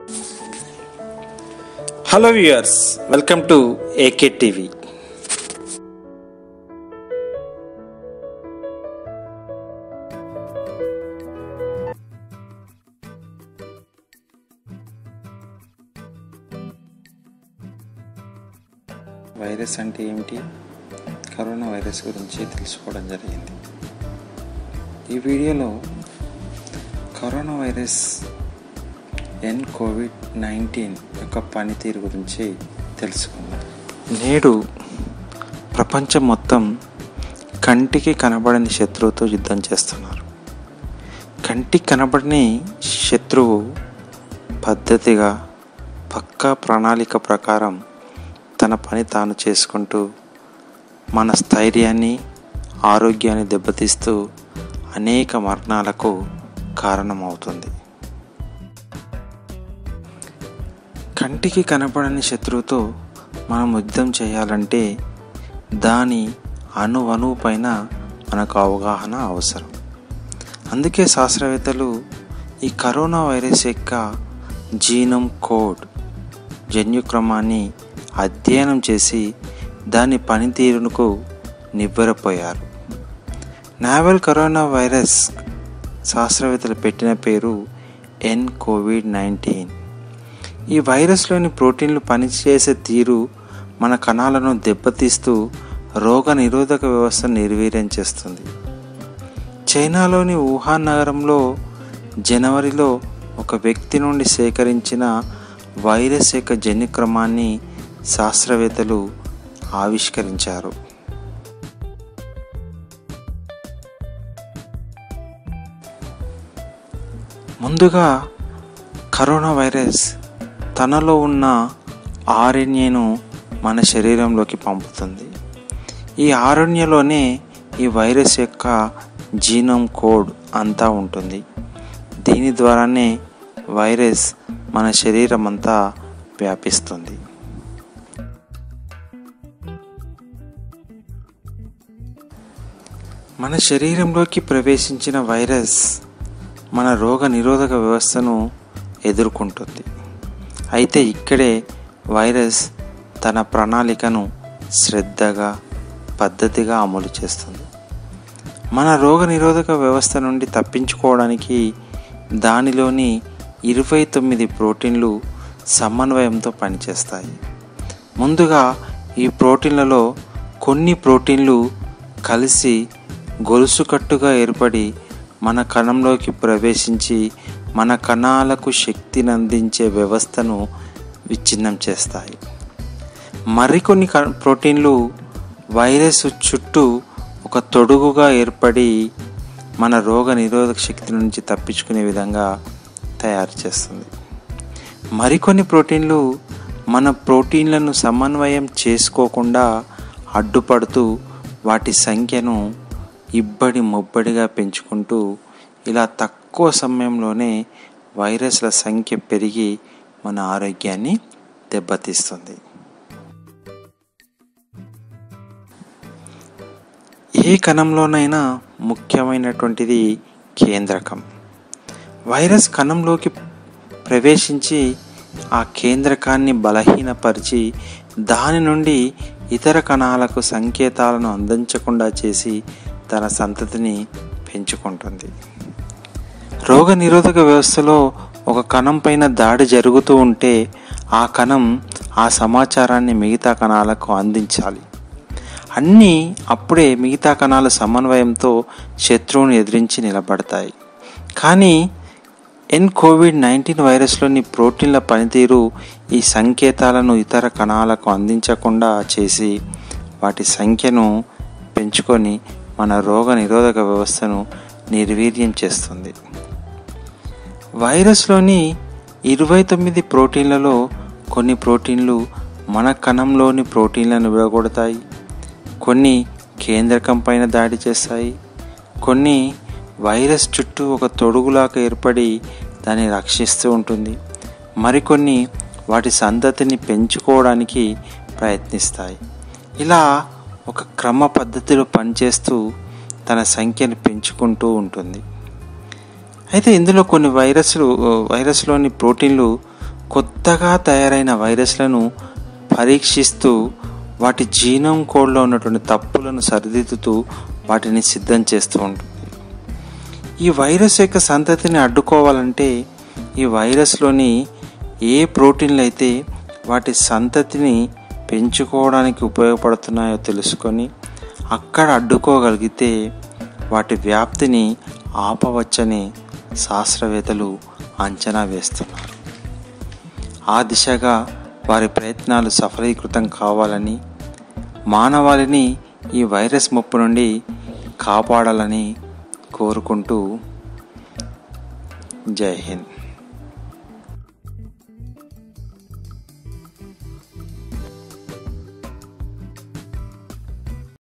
hello viewers welcome to AK TV virus అంటే ఏమిటి corona virus గురించి తెలుసుకోవడం జరిగింది ఈ వీడియోలో కరోనా వైరస్ ఎన్ కోవిడ్ నైన్టీన్ యొక్క పనితీరు గురించి తెలుసుకుందాం నేడు ప్రపంచం మొత్తం కంటికి కనబడని శత్రువుతో యుద్ధం చేస్తున్నారు కంటికి కనబడని శత్రువు పద్ధతిగా పక్కా ప్రణాళిక ప్రకారం తన పని తాను చేసుకుంటూ మన స్థైర్యాన్ని ఆరోగ్యాన్ని దెబ్బతీస్తూ అనేక మరణాలకు కారణమవుతుంది కంటికి కనపడని శత్రువుతో మనం యుద్ధం చేయాలంటే దాని అణు అణువు పైన మనకు అవగాహన అవసరం అందుకే శాస్త్రవేత్తలు ఈ కరోనా వైరస్ యొక్క జీనోమ్ కోడ్ జన్యుక్రమాన్ని అధ్యయనం చేసి దాని పనితీరునకు నివ్వెరపోయారు నావెల్ కరోనా వైరస్ శాస్త్రవేత్తలు పెట్టిన పేరు ఎన్ కోవిడ్ నైన్టీన్ ఈ వైరస్లోని ప్రోటీన్లు పనిచేసే తీరు మన కణాలను దెబ్బతీస్తూ రోగ నిరోధక వ్యవస్థను నిర్వీర్యం చేస్తుంది చైనాలోని వుహాన్ నగరంలో జనవరిలో ఒక వ్యక్తి నుండి సేకరించిన వైరస్ యొక్క జన్యుక్రమాన్ని శాస్త్రవేత్తలు ఆవిష్కరించారు ముందుగా కరోనా వైరస్ తనలో ఉన్న ఆర్ఎన్ఏను మన శరీరంలోకి పంపుతుంది ఈ ఆర్ఎన్ఏలోనే ఈ వైరస్ యొక్క జీనోమ్ కోడ్ అంతా ఉంటుంది దీని ద్వారానే వైరస్ మన శరీరం అంతా వ్యాపిస్తుంది మన శరీరంలోకి ప్రవేశించిన వైరస్ మన రోగ నిరోధక వ్యవస్థను ఎదుర్కొంటుంది అయితే ఇక్కడే వైరస్ తన ప్రణాళికను శ్రద్ధగా పద్ధతిగా అమలు చేస్తుంది మన రోగ నిరోధక వ్యవస్థ నుండి తప్పించుకోవడానికి దానిలోని ఇరవై తొమ్మిది ప్రోటీన్లు సమన్వయంతో పనిచేస్తాయి ముందుగా ఈ ప్రోటీన్లలో కొన్ని ప్రోటీన్లు కలిసి గొలుసుకట్టుగా ఏర్పడి మన కణంలోకి ప్రవేశించి మన కణాలకు శక్తిని అందించే వ్యవస్థను విచ్ఛిన్నం చేస్తాయి మరికొన్ని ప్రోటీన్లు వైరస్ చుట్టూ ఒక తొడుగుగా ఏర్పడి మన రోగ నిరోధక శక్తి నుంచి తప్పించుకునే విధంగా తయారు చేస్తుంది మరికొన్ని ప్రోటీన్లు మన ప్రోటీన్లను సమన్వయం చేసుకోకుండా అడ్డుపడుతూ వాటి సంఖ్యను ఇబ్బడి ముబ్బడిగా పెంచుకుంటూ ఇలా తక్కువ సమయంలోనే వైరస్ల సంఖ్య పెరిగి మన ఆరోగ్యాన్ని దెబ్బతీస్తుంది ఏ కణంలోనైనా ముఖ్యమైనటువంటిది కేంద్రకం వైరస్ కణంలోకి ప్రవేశించి ఆ కేంద్రకాన్ని బలహీనపరిచి దాని నుండి ఇతర కణాలకు సంకేతాలను అందించకుండా చేసి తన సంతతిని పెంచుకుంటుంది రోగ నిరోధక వ్యవస్థలో ఒక కణం పైన దాడి జరుగుతూ ఉంటే ఆ కణం ఆ సమాచారాన్ని మిగతా కణాలకు అందించాలి అన్నీ అప్పుడే మిగతా కణాల సమన్వయంతో శత్రువును ఎదిరించి నిలబడతాయి కానీ ఎన్ కోవిడ్ నైన్టీన్ వైరస్లోని ప్రోటీన్ల పనితీరు ఈ సంకేతాలను ఇతర కణాలకు అందించకుండా చేసి వాటి సంఖ్యను పెంచుకొని మన రోగ నిరోధక వ్యవస్థను నిర్వీర్యం చేస్తుంది వైరస్లోని ఇరవై తొమ్మిది ప్రోటీన్లలో కొన్ని ప్రోటీన్లు మన కణంలోని ప్రోటీన్లను విడగొడతాయి కొన్ని కేంద్రకం పైన దాడి చేస్తాయి కొన్ని వైరస్ చుట్టూ ఒక తొడుగులాగా ఏర్పడి దాన్ని రక్షిస్తూ ఉంటుంది మరికొన్ని వాటి సంతతిని పెంచుకోవడానికి ప్రయత్నిస్తాయి ఇలా ఒక క్రమ పద్ధతిలో పనిచేస్తూ తన సంఖ్యను పెంచుకుంటూ ఉంటుంది అయితే ఇందులో కొన్ని వైరస్లు వైరస్లోని ప్రోటీన్లు కొత్తగా తయారైన వైరస్లను పరీక్షిస్తూ వాటి జీనోమ్ కోడ్లో ఉన్నటువంటి తప్పులను సరిదిద్దుతూ వాటిని సిద్ధం చేస్తూ ఉంటుంది ఈ వైరస్ యొక్క సంతతిని అడ్డుకోవాలంటే ఈ వైరస్లోని ఏ ప్రోటీన్లు అయితే వాటి సంతతిని పెంచుకోవడానికి ఉపయోగపడుతున్నాయో తెలుసుకొని అక్కడ అడ్డుకోగలిగితే వాటి వ్యాప్తిని ఆపవచ్చని శాస్త్రవేత్తలు అంచనా వేస్తున్నారు ఆ దిశగా వారి ప్రయత్నాలు సఫలీకృతం కావాలని మానవాళిని ఈ వైరస్ ముప్పు నుండి కాపాడాలని కోరుకుంటూ జై హింద్